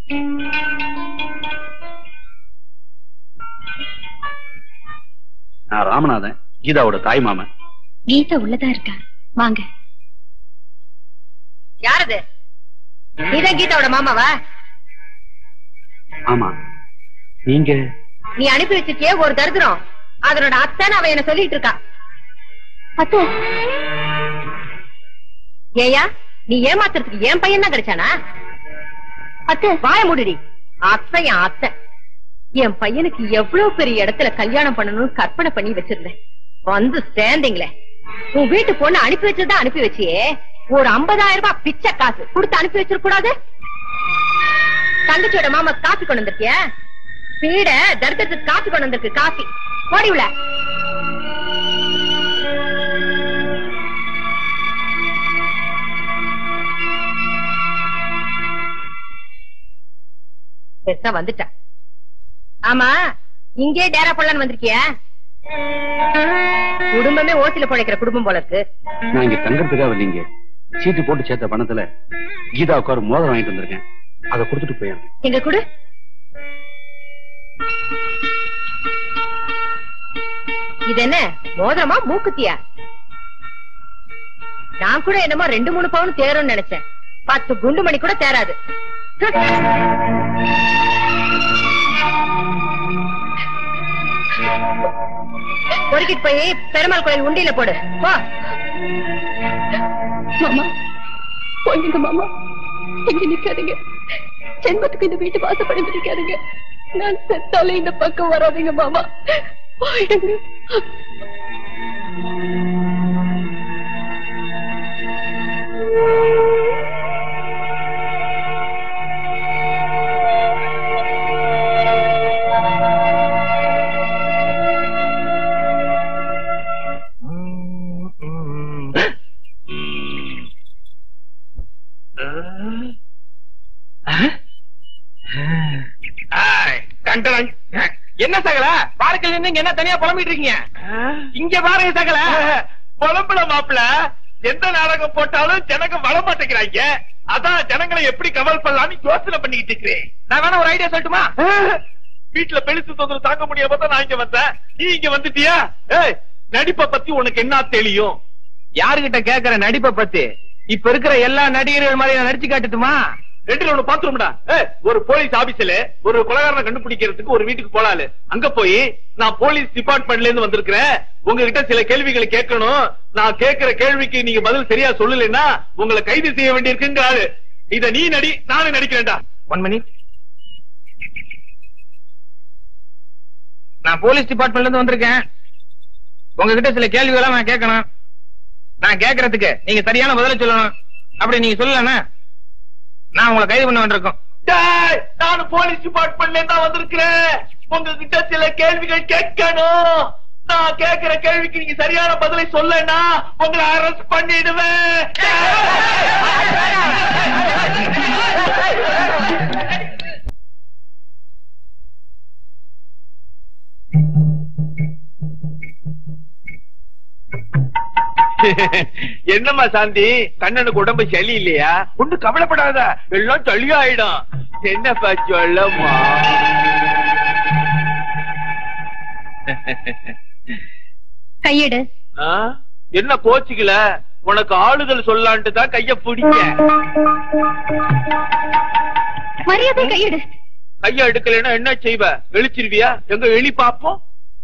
நான் ராமநாதன் கீதாவோட தாய் மாமன் கீதா உள்ளதா இருக்கா வாங்க யாரது நீதான் கீதாவோட மாமாவா ஆமா நீங்க நீ அனுப்பி வச்சிருக்கியே ஒரு தரித்திரம் அதனோட அத்தைன்னு அவ என்ன சொல்லிட்டு இருக்கா அத்தை ஏயா நீ ஏமாத்துறதுக்கு என் பையன் தான் கிடைச்சானா அத்தை வாய மூடுடி அத்தை என் அத்தை என் பையனுக்கு எவ்வளவு பெரிய இடத்துல கல்யாணம் பண்ணணும்னு கற்பனை பண்ணி வச்சிருந்தேன் வந்து சேர்ந்தீங்களே உன் வீட்டு பொண்ணு அனுப்பி வச்சதா அனுப்பி வச்சியே ஒரு 50000 ரூபாய் பிச்சை காசு கொடுத்து அனுப்பி வச்சிருக்க கூடாது தங்கச்சியோட மாமா காஃபி கொண்டு வந்திருக்கிய பீட தரித்திரத்துக்கு காஃபி கொண்டு வந்திருக்கு காஃபி போடி உள்ள பெருசா வந்துட்டா ஆமா இங்கே டேரா போடலான்னு வந்திருக்கிய குடும்பமே ஓசில பிழைக்கிற குடும்பம் போல இருக்கு நான் இங்க தங்கறதுக்காக வரலீங்க சீட்டு போட்டு சேர்த்த பணத்துல கீதாவுக்கு ஒரு மோதிரம் வாங்கிட்டு வந்திருக்கேன் அதை கொடுத்துட்டு போயிடுறேன் எங்க குடு இது என்ன மோதிரமா மூக்குத்தியா நான் கூட என்னமோ ரெண்டு மூணு பவுன் தேரும்னு நினைச்சேன் பத்து குண்டு மணி கூட தேராது பொறுக்கிட்டு போய் பெருமாள் கோயில் உண்டியில போடு போ மாமா போயிடுங்க மாமா இங்க நிக்காதீங்க ஜென்மத்துக்கு இந்த வீட்டு வாசப்படி நிக்காதீங்க நான் செத்தாலே இந்த பக்கம் வராதீங்க மாமா போயிடுங்க கண்டனம். என்ன சகல பார்க்கல இருந்து இங்க என்ன தனியா புலம்பிட்டு இருக்கீங்க இங்க பாருங்க சகல புலம்புல மாப்பிள எந்த நாடகம் போட்டாலும் ஜனங்க வள மாட்டேங்கிறாங்க அதான் ஜனங்களை எப்படி கவல் பண்ணலாம்னு யோசனை பண்ணிக்கிட்டு இருக்கிறேன் நான் வேணா ஒரு ஐடியா சொல்லட்டுமா வீட்டுல பெருசு தொந்தரவு தாங்க முடியாம தான் நான் இங்க வந்தேன் நீ இங்க வந்துட்டியா ஏய் நடிப்பை பத்தி உனக்கு என்ன தெரியும் யாருகிட்ட கேக்குற நடிப்பை பத்தி இப்ப இருக்கிற எல்லா நடிகர்கள் மாதிரி நான் நடிச்சு காட்டுட்டுமா ரெண்டுல ஒண்ணு பாத்துரும்டா ஒரு போலீஸ் ஆபீஸ்ல ஒரு கொலகாரனை கண்டுபிடிக்கிறதுக்கு ஒரு வீட்டுக்கு போலாரு அங்க போய் நான் போலீஸ் டிபார்ட்மெண்ட்ல இருந்து வந்திருக்கிறேன் உங்ககிட்ட சில கேள்விகளை கேட்கணும் நான் கேட்கிற கேள்விக்கு நீங்க பதில் சரியா சொல்லலைன்னா உங்களை கைது செய்ய வேண்டியிருக்குங்கிறாரு இத நீ நடி நானும் நடிக்கிறேன்டா ஒன் மினிட் நான் போலீஸ் டிபார்ட்மெண்ட்ல இருந்து வந்திருக்கேன் உங்ககிட்ட சில கேள்விகளை நான் கேட்கணும் நான் கேட்கறதுக்கு நீங்க சரியான பதில சொல்லணும் அப்படி நீங்க சொல்லலன்னா நான் உங்களை கைது பண்ண வேண்டியிருக்கோம் நான் போலீஸ் டிபார்ட்மெண்ட்ல இருந்தா வந்திருக்கிறேன் உங்ககிட்ட சில கேள்விகள் கேட்கணும் நான் கேட்கிற கேள்விக்கு நீங்க சரியான பதிலை சொல்லனா உங்களை அரெஸ்ட் பண்ணிடுவேன் என்னம்மா சாந்தி கண்ணனுக்கு உடம்பு சளி இல்லையா ஒண்ணு கவலைப்படாத எல்லாம் சளியாயிடும் என்னப்பா சொல்லம்மா கையெடு ஆ? என்ன கோச்சுக்கல உனக்கு ஆளுதல் சொல்லான்ட்டு தான் கைய பிடிக்க மரியாதை கையெடு கைய எடுக்கலைன்னா என்ன செய்வ வெளிச்சிருவியா எங்க எலி பாப்போம்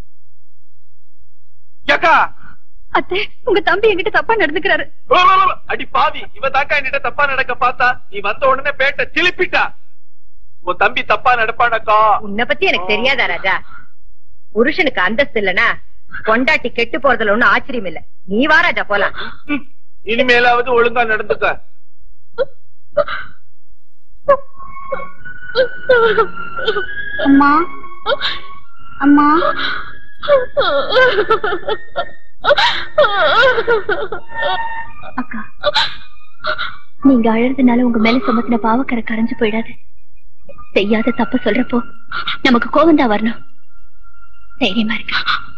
ஏக்கா அத்தை உங்க தம்பி என்கிட்ட தப்பா நடந்துக்கிறாரு ஓ, ஓ, ஓ, அடி பாவி இவ தாக்கா என்கிட்ட தப்பா நடக்க பார்த்தா நீ வந்த உடனே பேட்ட திருப்பிட்டா உன் தம்பி தப்பா நடப்பானக்கா உன்னை பத்தி எனக்கு தெரியாதா ராஜா புருஷனுக்கு அந்தஸ்து இல்லனா கொண்டாட்டி கெட்டு போறதுல ஒண்ணும் ஆச்சரியம் இல்ல நீ வா ராஜா போலாம் ம், இனிமேலாவது ஒழுங்கா நடந்துக்க அம்மா அம்மா அக்கா நீங்க அழறதுனால உங்க மேல சுமத்தின பாவக்கரை கரைஞ்சு போயிடாது செய்யாத தப்பு சொல்றப்போ நமக்கு கோவம் தான் வரணும் தைரியமா இருக்கு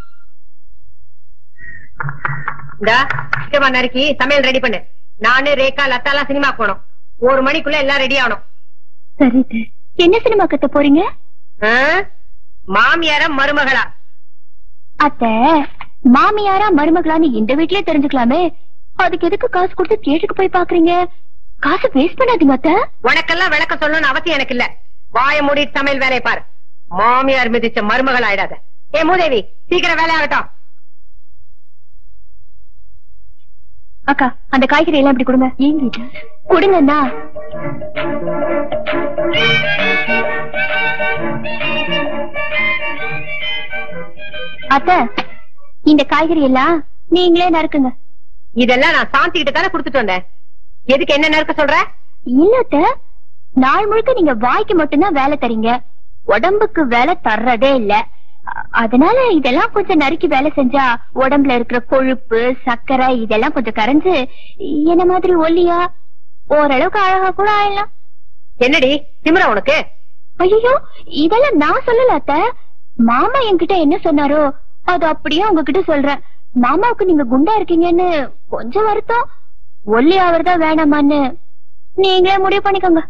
இந்தா சீக்கிரமா நறுக்கி சமையல் ரெடி பண்ணு நானு ரேகா லத்தாலாம் சினிமா போனோம் ஒரு மணிக்குள்ள எல்லாம் ரெடி ஆகணும் சரி என்ன சினிமா கத்த போறீங்க ஆ? மாமியாரா மருமகளா அத்த மாமியாரா மருமகளான்னு இந்த வீட்லயே தெரிஞ்சுக்கலாமே அதுக்கு எதுக்கு காசு கொடுத்து தியேட்டருக்கு போய் பாக்குறீங்க காசு வேஸ்ட் பண்ணாதீங்க அத்த உனக்கெல்லாம் விளக்க சொல்லணும்னு அவசியம் எனக்கு இல்ல வாய மூடி சமையல் வேலையை பாரு மாமியார் மிதிச்ச மருமகள் ஆயிடாத ஏ மூதேவி சீக்கிரம் வேலை ஆகட்டும் அக்கா அந்த காய்கறி எல்லாம் இப்படி கொடுங்க ஏங்கிட்ட கொடுங்கண்ணா அத்த இந்த காய்கறி எல்லாம் நீங்களே நறுக்குங்க இதெல்லாம் நான் சாந்தி கிட்ட தானே கொடுத்துட்டு வந்தேன் எதுக்கு என்ன நறுக்க சொல்ற இல்ல அத்த நாள் முழுக்க நீங்க வாய்க்கு மட்டும்தான் வேலை தரீங்க உடம்புக்கு வேலை தர்றதே இல்ல அ- அதனால இதெல்லாம் கொஞ்சம் நறுக்கி வேலை செஞ்சா உடம்புல இருக்கிற கொழுப்பு சர்க்கரை இதெல்லாம் கொஞ்சம் கரைஞ்சு என்ன மாதிரி ஒல்லியா ஓரளவுக்கு அழகா கூட ஆயிடலாம் என்னடி திமிரா உனக்கு ஐயோ இதெல்லாம் நான் சொல்லல அத்த மாமா என்கிட்ட என்ன சொன்னாரோ அது அப்படியே உங்ககிட்ட சொல்றேன் மாமாவுக்கு நீங்க குண்டா இருக்கீங்கன்னு கொஞ்சம் வருத்தம் ஒல்லி ஆவறதா வேணாமான்னு நீங்களே முடிவு பண்ணிக்கோங்க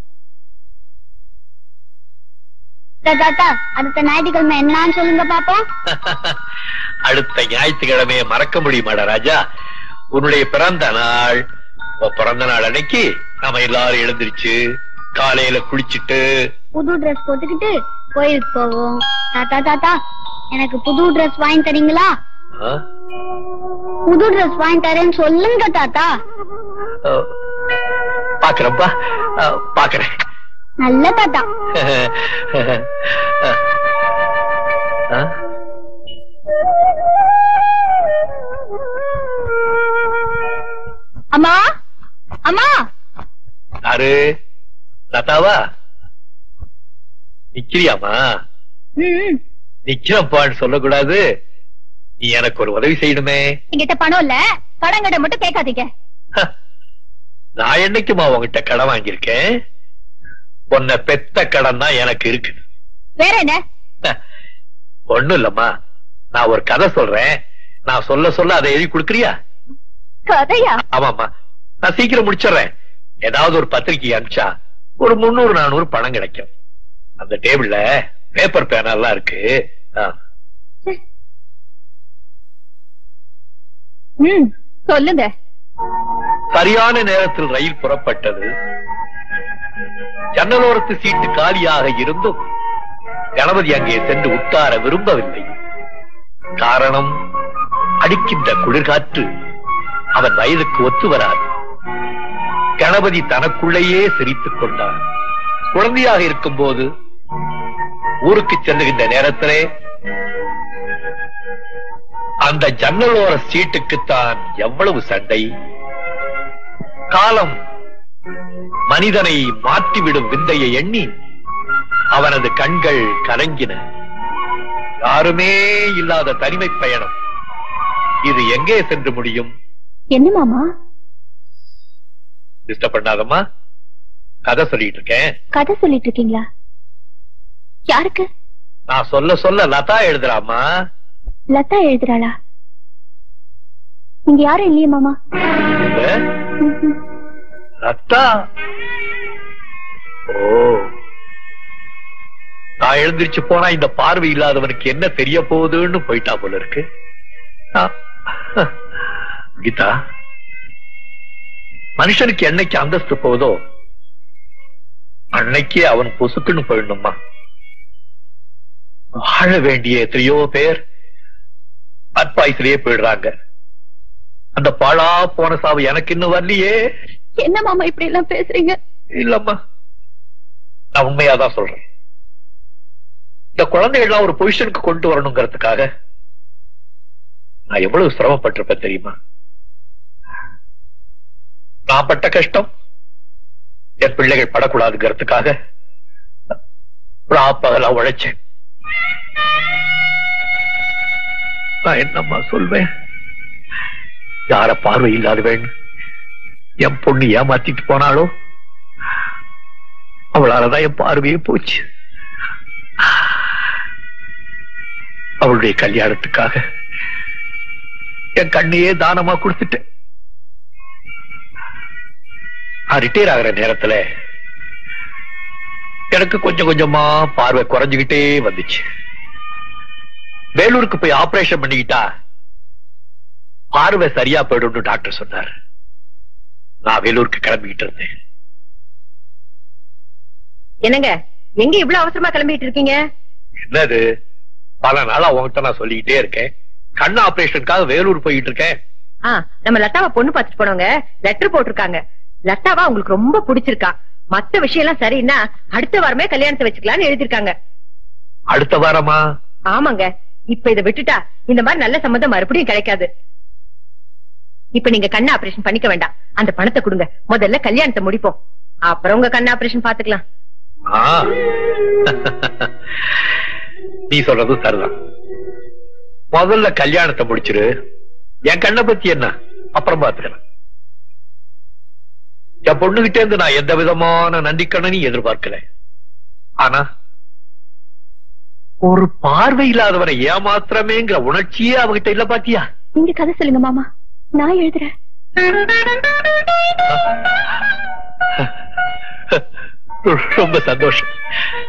தாத்தா அடுத்த ஞாயிற்றுக்கிழமை என்னன்னு சொல்லுங்க பாப்போம் அடுத்த ஞாயிற்றுக்கிழமையை மறக்க முடியுமாடா ராஜா உன்னுடைய பிறந்த நாள் உன் பிறந்த நாள் அன்னைக்கு நாம எல்லாரும் எழுந்திருச்சு காலையில குளிச்சிட்டு புது ட்ரெஸ் போட்டுக்கிட்டு கோயிலுக்கு போவோம் தாத்தா தாத்தா எனக்கு புது ட்ரெஸ் வாங்கி தரீங்களா ஆ? புது ட்ரெஸ் வாங்கி தரேன்னு சொல்லுங்க தாத்தா ஆ, பாக்குறேன்ப்பா ஆ, பாக்குறேன் நல்ல தாத்தா ஆ? அம்மா அம்மா யாரு லதாவா நிக்கிறியாமா ம் நிக்கிறப்பான்னு சொல்லக்கூடாது நீ எனக்கு ஒரு உதவி செய்யணுமே என்கிட்ட பணம் இல்ல கடன் கடை மட்டும் கேட்காதீங்க ஹ, நான் என்னைக்குமா உன்கிட்ட கடன் வாங்கியிருக்கேன் உன்னை பெத்த கடன் தான் எனக்கு இருக்கு வேற என்ன ஹ, ஒண்ணும் இல்லம்மா நான் ஒரு கதை சொல்றேன் நான் சொல்ல சொல்ல அதை எழுதி கொடுக்கறியா கதையா ஆமாம்மா நான் சீக்கிரம் முடிச்சிடுறேன் ஏதாவது ஒரு பத்திரிக்கை அனுப்பிச்சா ஒரு முன்னூறு நானூறு பணம் கிடைக்கும் அந்த டேபிள்ல பேப்பர் பேனெல்லாம் இருக்கு ஆ. ம் சொல்லுங்க சரியான நேரத்தில் ரயில் புறப்பட்டது ஜன்னலோரத்து சீட்டு காலியாக இருந்தும் கணபதி அங்கே சென்று உட்கார விரும்பவில்லை காரணம் அடிக்கின்ற குளிர்காற்று அவன் வயதுக்கு ஒத்து வராது கணபதி தனக்குள்ளேயே சிரித்துக் கொண்டான் குழந்தையாக இருக்கும்போது ஊருக்கு செல்லுகின்ற நேரத்திலே அந்த ஜன்னலோர சீட்டுக்குத்தான் எவ்வளவு சண்டை காலம் மனிதனை மாற்றிவிடும் விந்தையை எண்ணி அவனது கண்கள் கலங்கின யாருமே இல்லாத தனிமை பயணம் இது எங்கே சென்று முடியும் என்ன மாமா டிஸ்டர்ப் பண்ணாதம்மா கதை சொல்லிட்டு இருக்கேன் கதை சொல்லிட்டு இருக்கீங்களா யாருக்கு நான் சொல்ல சொல்ல லதா எழுதுறாமா லதா எழுதுறாளா நீங்க யாரும் இல்லையே மாமா இல்ல? ம்ஹும். லதா ஓ நான் எழுந்திருச்சு போனா இந்த பார்வை இல்லாதவனுக்கு என்ன தெரிய போகுதுன்னு போயிட்டா போல இருக்கு ஆ. கீதா மனுஷனுக்கு என்னைக்கு அந்தஸ்து போதோ அன்னைக்கு அவன் பொசுக்குன்னு போயிடணுமா வாழ வேண்டிய எத்தனையோ பேர் அற்பாயுசிலேயே போயிடுறாங்க அந்த பாழா போன சாவு எனக்கு இன்னும் வரலையே என்ன மாமா இப்படி எல்லாம் பேசுறீங்க இல்லம்மா நான் உண்மையாதான் சொல்றேன் இந்த குழந்தைகள்லாம் ஒரு பொசிஷனுக்கு கொண்டு வரணுங்கிறதுக்காக நான் எவ்வளவு சிரமப்பட்டிருப்பேன் தெரியுமா நான் பட்ட கஷ்டம் என் பிள்ளைகள் படக்கூடாதுங்கிறதுக்காக பகலா உழைச்சேன் நான் என்னம்மா சொல்வேன் யார பார்வை இல்லாதவன் என் பொண்ணு ஏமாத்திட்டு போனாலோ அவளாலதான் என் பார்வையே போச்சு அவளுடைய கல்யாணத்துக்காக என் கண்ணையே தானமா கொடுத்துட்டேன் நான் ரிட்டையர் ஆகிற நேரத்துல எனக்கு கொஞ்சம் கொஞ்சமா பார்வை குறைஞ்சுகிட்டே வந்துச்சு வேலூருக்கு போய் ஆபரேஷன் பண்ணிக்கிட்டா பார்வை சரியா போயிடும்னு டாக்டர் சொன்னார் நான் வேலூருக்கு கிளம்பிக்கிட்டு இருந்தேன் என்னங்க எங்க இவ்வளவு அவசரமா கிளம்பிட்டு இருக்கீங்க என்னது பல நாளா உன்கிட்ட நான் சொல்லிக்கிட்டே இருக்கேன் கண் ஆபரேஷனுக்காக வேலூர் போயிட்டு இருக்கேன் ஆ நம்ம லதாவை பொண்ணு பாத்துட்டு போனவங்க லெட்டர் போட்டிருக்காங்க லதாவா உங்களுக்கு ரொம்ப பிடிச்சிருக்கா மத்த விஷயம் எல்லாம் சரின்னா அடுத்த வாரமே கல்யாணத்தை வச்சுக்கலாம்னு எழுதிருக்காங்க அடுத்த வாரமா ஆமாங்க இப்ப இத விட்டுட்டா இந்த மாதிரி நல்ல சம்மந்தம் மறுபடியும் கிடைக்காது இப்ப நீங்க கண் ஆபரேஷன் பண்ணிக்க வேண்டாம் அந்த பணத்தை கொடுங்க முதல்ல கல்யாணத்தை முடிப்போம் அப்புறம் உங்க கண் ஆபரேஷன் பாத்துக்கலாம் ஆ. நீ சொல்றது சரிதான் முதல்ல கல்யாணத்தை முடிச்சிரு என் கண்ணை பத்தி என்ன அப்புறம் பாத்துக்கலாம் என் பொண்ணுகிட்ட இருந்து நான் எந்த விதமான நன்றிக்கண்ணனையும் எதிர்பார்க்கல ஆனா ஒரு பார்வை இல்லாதவரை ஏமாத்திரமேங்கிற உணர்ச்சியே அவகிட்ட இல்ல பாத்தியா நீங்க கதை சொல்லுங்க மாமா நான் எழுதுறேன் ரொம்ப சந்தோஷம்